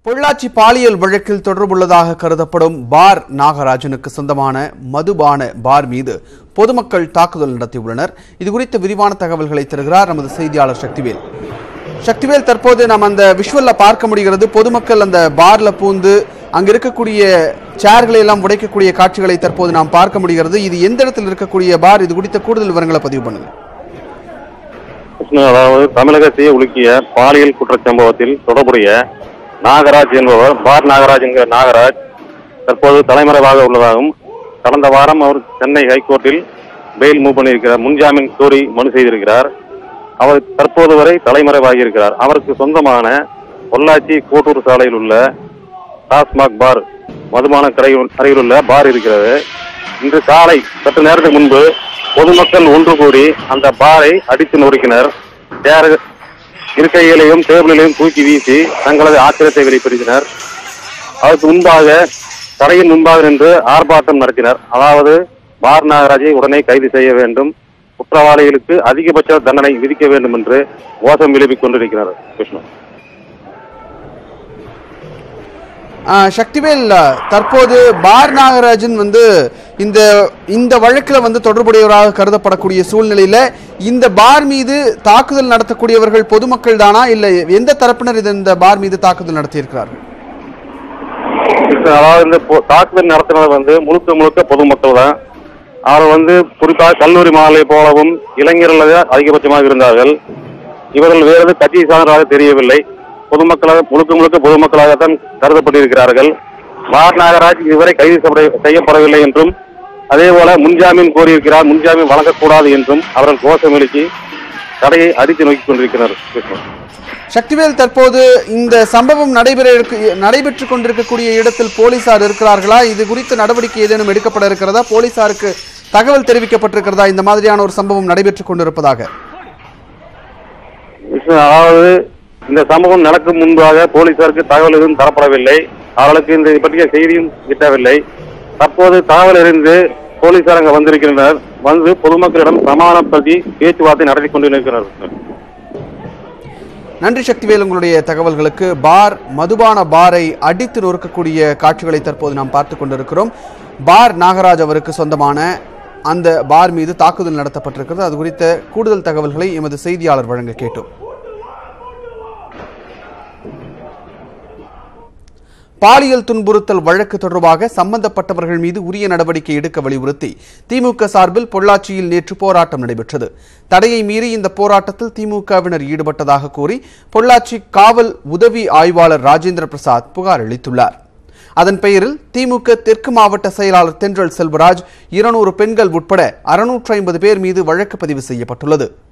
பொள்ளாச்சி பாலியல் வழக்கில் தொடர்புள்ளதாக கருதப்படும் பார் நாகராஜனுக்கு சொந்தமான மதுபான பார் மீது பொதுமக்கள் தாக்குதல் நடத்தியுள்ளனர் இது குறித்த விரிவான தகவல்களை தருகிறார் நமது செய்தியாளர் சக்திவேல் சக்திவேல் தற்போது நாம் அந்த விஷுவல்ல பார்க்க முடிகிறது பொதுமக்கள் அந்த பார்ல பூந்து அங்க இருக்கக்கூடிய சேர்களை எல்லாம் உடைக்கக்கூடிய காட்சிகளை தற்போது நாம் பார்க்க முடிகிறது இது எந்த இடத்தில் இருக்கக்கூடிய பார் இது குறித்த கூடுதல் விவரங்களை பதிவு பண்ணுங்க கிருஷ்ணன் அதாவது தமிழகத்தையே உலுக்கிய பாலியல் குற்றச்சம்பவத்தில் தொடர்புடைய நாகராஜ் என்பவர் பார் நாகராஜ் என்கிற நாகராஜ் தற்போது தலைமறைவாக உள்ளதாகவும் கடந்த வாரம் அவர் சென்னை ஹைகோர்ட்டில் பெயில் மூவ் பண்ணியிருக்கிறார் முன்ஜாமீன் கோரி மனு செய்திருக்கிறார் அவர் தற்போது வரை தலைமறைவாகி இருக்கிறார் அவருக்கு சொந்தமான பொள்ளாச்சி கோட்டூர் சாலையில் உள்ள டாஸ்மாக் பார் மதுபான கரை அருகில் உள்ள பார் இருக்கிறது இன்று காலை சற்று நேரத்துக்கு முன்பு பொதுமக்கள் ஒன்று கூடி அந்த பாரை அடித்து நொறுக்கினர் சேர் இருக்கைகளையும் டேபிளையும் தூக்கி வீசி தங்களது ஆத்திரத்தை வெளிப்படுத்தினர் அதற்கு முன்பாக கடையின் முன்பாக நின்று ஆர்ப்பாட்டம் நடத்தினர் அதாவது பார் நாகராஜை உடனே கைது செய்ய வேண்டும் குற்றவாளிகளுக்கு அதிகபட்ச தண்டனை விதிக்க வேண்டும் என்று கோஷம் எழுப்பிக் கொண்டிருக்கிறார் கிருஷ்ணன் ஆ, சக்திவேல் தற்போது பார் நாகராஜன் வந்து இந்த இந்த வழக்கில் வந்து தொடர்புடையவராக கருதப்படக்கூடிய சூழ்நிலையில இந்த பார் மீது தாக்குதல் நடத்தக்கூடியவர்கள் பொதுமக்கள் தானா இல்லை எந்த தரப்பினர் இது இந்த பார் மீது தாக்குதல் நடத்தியிருக்கிறார்கள் அதாவது இந்த பொ- தாக்குதல் நடத்தினது வந்து முழுக்க முழுக்க பொதுமக்கள் தான் அவர் வந்து குறிப்பாக கல்லூரி மாலை போலவும் இளைஞர்கள் தான் அதிகபட்சமாக இருந்தார்கள் இவர்கள் வேறு கட்சியை சார்ந்ததாக தெரியவில்லை பொதுமக்களாக முழுக்க முழுக்க பொதுமக்களாகத்தான் கருதப்பட்டிருக்கிறார்கள் மார் நாகராஜ் இதுவரை கைது செய்யப்பட- செய்யப்படவில்லை என்றும் அதே போல முன்ஜாமீன் கோரியிருக்கிறார் முன்ஜாமீன் வழங்கக்கூடாது என்றும் அவர்கள் கோஷம் எழுப்பி கடையை அடித்து நோக்கிக் கொண்டிருக்கிறார் கிருஷ்ணன் சக்திவேல் தற்போது இந்த சம்பவம் நடைபெற இருக்கு- நடைபெற்றுக் கொண்டிருக்கக்கூடிய இடத்தில் போலீசார் இருக்கிறார்களா இது குறித்த நடவடிக்கை ஏதேனும் எடுக்கப்பட இருக்கிறதா போலீசாருக்கு தகவல் தெரிவிக்கப்பட்டிருக்கிறதா இந்த மாதிரியான ஒரு சம்பவம் நடைபெற்றுக் கொண்டிருப்பதாக கிருஷ்ணன், அதாவது இந்த சம்பவம் நடக்கும் முன்பாக போலீசாருக்கு தகவல் எதுவும் தரப்படவில்லை அவர்களுக்கு இந்த பற்றிய செய்தியும் கிட்டவில்லை தற்போது தகவல் அறிந்து போலீசார் அங்கு வந்திருக்கின்றனர் வந்து பொதுமக்களிடம் சமாதானப்படுத்தி பேச்சுவார்த்தை நடத்தி கொண்டிருக்கிறார்கள் நன்றி சக்திவேல் உங்களுடைய தகவல்களுக்கு பார் மதுபான பாரை அடித்து நொறுக்கக்கூடிய காட்சிகளை தற்போது நாம் பார்த்து கொண்டிருக்கிறோம் பார் நாகராஜ் அவருக்கு சொந்தமான அந்த பார் மீது தாக்குதல் நடத்தப்பட்டிருக்கிறது அது குறித்த கூடுதல் தகவல்களை எமது செய்தியாளர் வழங்க கேட்டோம் பாலியல் துன்புறுத்தல் வழக்கு தொடர்பாக சம்பந்தப்பட்டவர்கள் மீது உரிய நடவடிக்கை எடுக்க வலியுறுத்தி திமுக சார்பில் பொள்ளாச்சியில் நேற்று போராட்டம் நடைபெற்றது தடையை மீறி இந்த போராட்டத்தில் திமுகவினர் ஈடுபட்டதாக கூறி பொள்ளாச்சி காவல் உதவி ஆய்வாளர் ராஜேந்திர பிரசாத் புகார் அளித்துள்ளார் அதன் பெயரில் திமுக தெற்கு மாவட்ட செயலாளர் தென்றல் செல்வராஜ் இருநூறு பெண்கள் உட்பட அறுநூற்று ஐம்பது பேர் மீது வழக்கு பதிவு செய்யப்பட்டுள்ளது